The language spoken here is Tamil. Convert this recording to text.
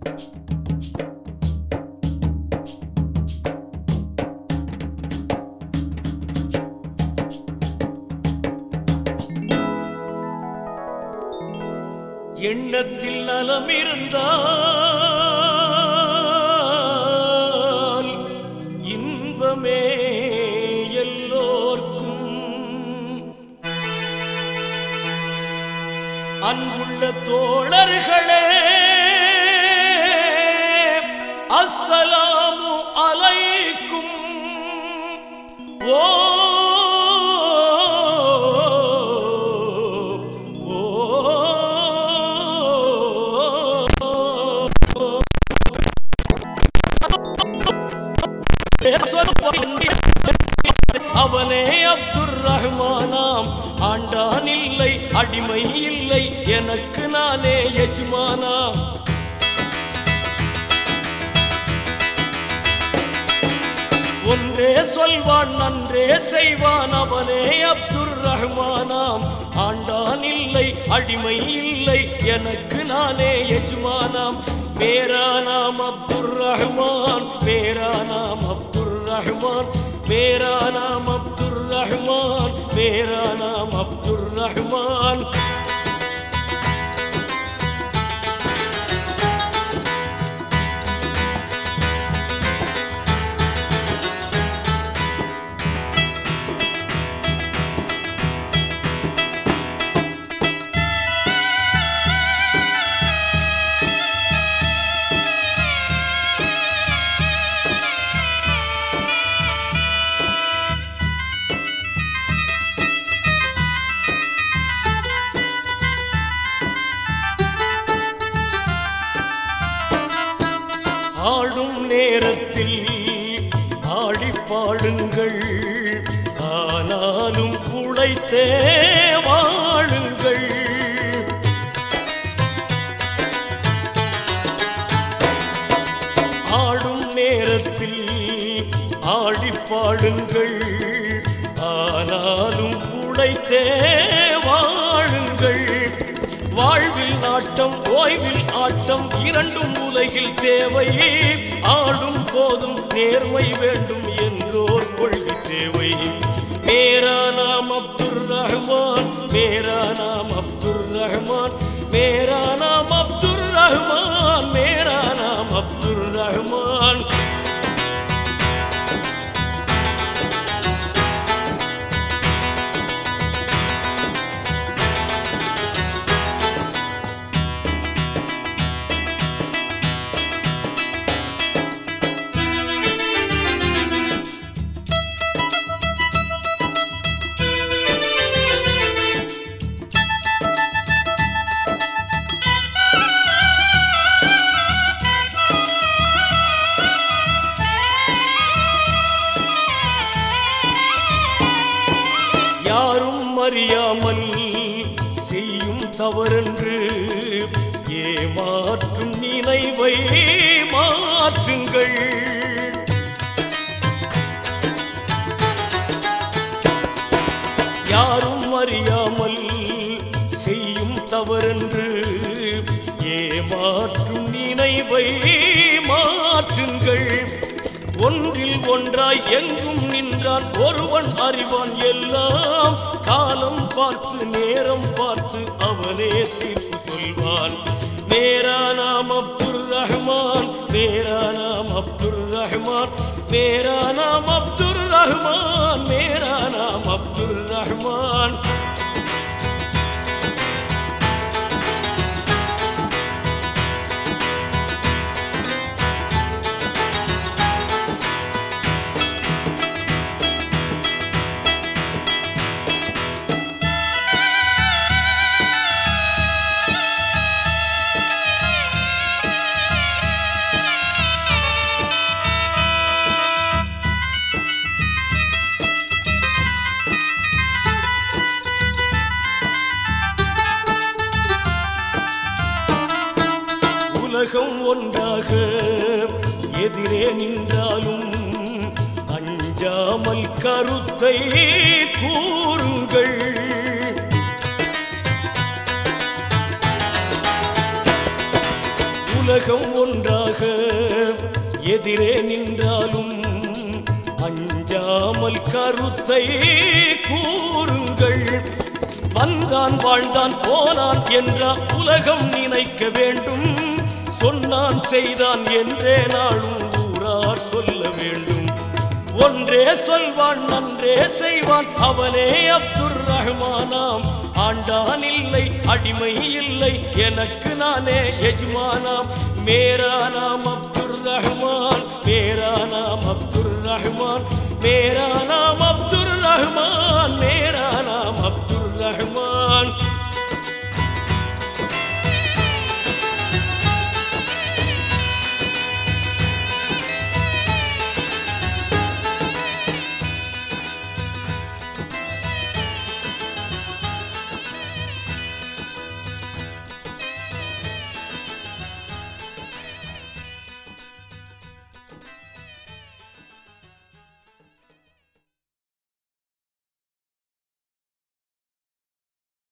எண்ணத்தில் நலம் இருந்தால் இன்பமே எல்லோர்க்கும் அன்புள்ள தோழர்களே அஸ்ஸலாமு அலைக்கும் ஓ அவனே அப்துர் ரஹ்மானாம் ஆண்டான் இல்லை அடிமை இல்லை எனக்கு நானே எஜமானா ஒன்றே சொல்வான் நன்றே செய்வான் அவனே அப்துர் ரஹ்மானாம் ஆண்டான் இல்லை அடிமை இல்லை எனக்கு நானே எஜமானாம் மேரா நாம் அப்துர் ரஹ்மான் மேரா நாம் அப்துர் ரஹ்மான் மேரா நாம் அப்துர் ரஹ்மான் மேரா நாம் அப்துர் ரஹ்மான் ஆடும் நேரத்தில் ஆடி பாடுங்கள் ஆனாலும் உழைத்தே வாழுங்கள் ஆடும் நேரத்தில் ஆடி பாடுங்கள் ஆனாலும் உழைத்தே வாழுங்கள் வாழ்வில் நாட்டம் ஓய்வில் ஆட்டம் இரண்டும் உலகில் தேவை ஆடும் போதும் நேர்மை வேண்டும் என்றோர் கொள்கை தேவை மேரா நாம் அப்துர் ரஹ்மான் மேரா நாம் அப்துர் ரஹ்மான் மேரா நாம் அப்துர் ரஹ்மான் மேரா நாம் அப்துர் ரஹ்மான் யாரும் அறியாமல் செய்யும் தவறென்று ஏமாற்றும் நினைவை மாற்றுங்கள் யாரும் அறியாமல் செய்யும் தவறென்று ஏமாற்றும் நினைவை மாற்றுங்கள் ஒன்றில் ஒன்றாய் எங்கும் நின்றான் ஒருவன் அறிவான் எல்லாம் காலம் பார்த்து நேரம் பார்த்து அவனே தீர்ப்பு சொல்வான் மேரா நாம் அப்துர் ரஹ்மான் மேரா நாம் அப்துர் ரஹ்மான் மேரா நாம் அப்துர் ரஹ்மான் மேரா நாம் அப்துர் ரஹ்மான் உலகம் ஒன்றாக எதிரே நின்றாலும் அஞ்சாமல் கருத்தை கூறுங்கள் உலகம் ஒன்றாக எதிரே நின்றாலும் அஞ்சாமல் கருத்தை கூறுங்கள் வந்தான் வாழ்ந்தான் போனான் என்றா உலகம் நினைக்க வேண்டும் சொன்னான் செய்தான் என்றே நாளும் ஊரார் சொல்ல வேண்டும் ஒன்றே சொல்வான் நன்றே செய்வான் அவனே அப்துர் ரஹ்மானாம் ஆண்டான் இல்லை அடிமை இல்லை எனக்கு நானே எஜமானாம் மேரா நாம் அப்துர் ரஹ்மான் மேரா நாம் அப்துர் ரஹ்மான் மேரா நாம் அப்துர் ரஹ்மான்